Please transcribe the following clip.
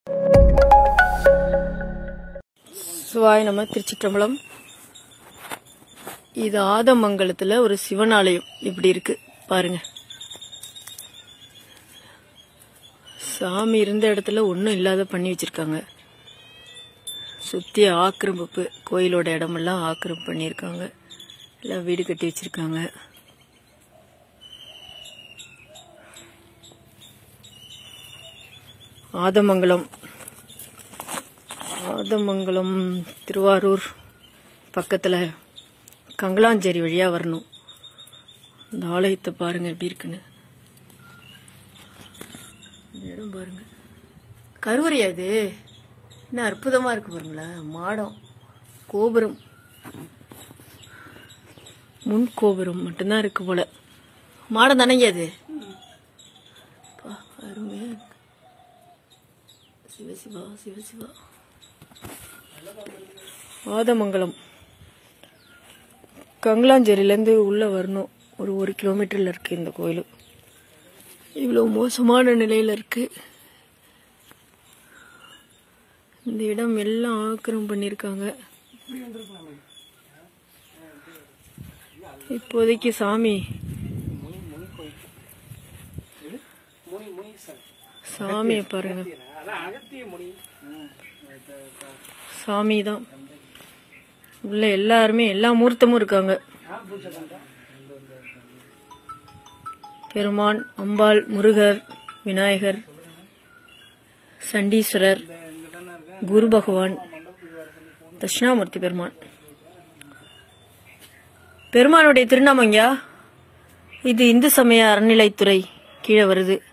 சிவாய் நம்ம திருச்சிற்றம்பலம் இது ஆதமங்கலத்துல ஒரு சிவன் ஆலயம் இப்படி இருக்கு பாருங்க சாமி இருந்த இடத்துல ஒன்றும் இல்லாத பண்ணி வச்சிருக்காங்க சுத்தி ஆக்கிரமிப்பு கோயிலோட இடமெல்லாம் ஆக்கிரமிப்பு பண்ணியிருக்காங்க எல்லாம் வீடு கட்டி வச்சிருக்காங்க ஆதமங்கலம் ஆதமங்கலம் திருவாரூர் பக்கத்தில் கங்களாஞ்சேரி வழியாக வரணும் இந்த ஆலயத்தை பாருங்க எப்படி இருக்குன்னு இந்த இடம் பாருங்க கருவறையா இது என்ன அற்புதமாக இருக்கு பாருங்களேன் மாடம் கோபுரம் முன் கோபுரம் மட்டும்தான் இருக்கு போல மாடம் தானேங்க அது அப்பா, அருமையா இருக்கு சிவசிவா சிவசிவா ஆதமங்கலம் கங்களாஞ்சேரியிலேருந்து உள்ளே வரணும் ஒரு ஒரு கிலோமீட்டரில் இருக்குது இந்த கோயில் இவ்வளோ மோசமான நிலையில் இருக்குது இந்த இடம் எல்லாம் ஆக்கிரம் பண்ணியிருக்காங்க இப்போதைக்கு சாமி சாமியை பாருங்க சாமி தான் உள்ள எல்லாருமே எல்லா மூர்த்தமும் இருக்காங்க பெருமான் அம்பாள் முருகர் விநாயகர் சண்டீஸ்வரர் குரு பகவான் தட்சிணாமூர்த்தி பெருமான் பெருமானுடைய திருநாமங்கயா இது இந்து சமய அறநிலைத்துறை கீழே வருது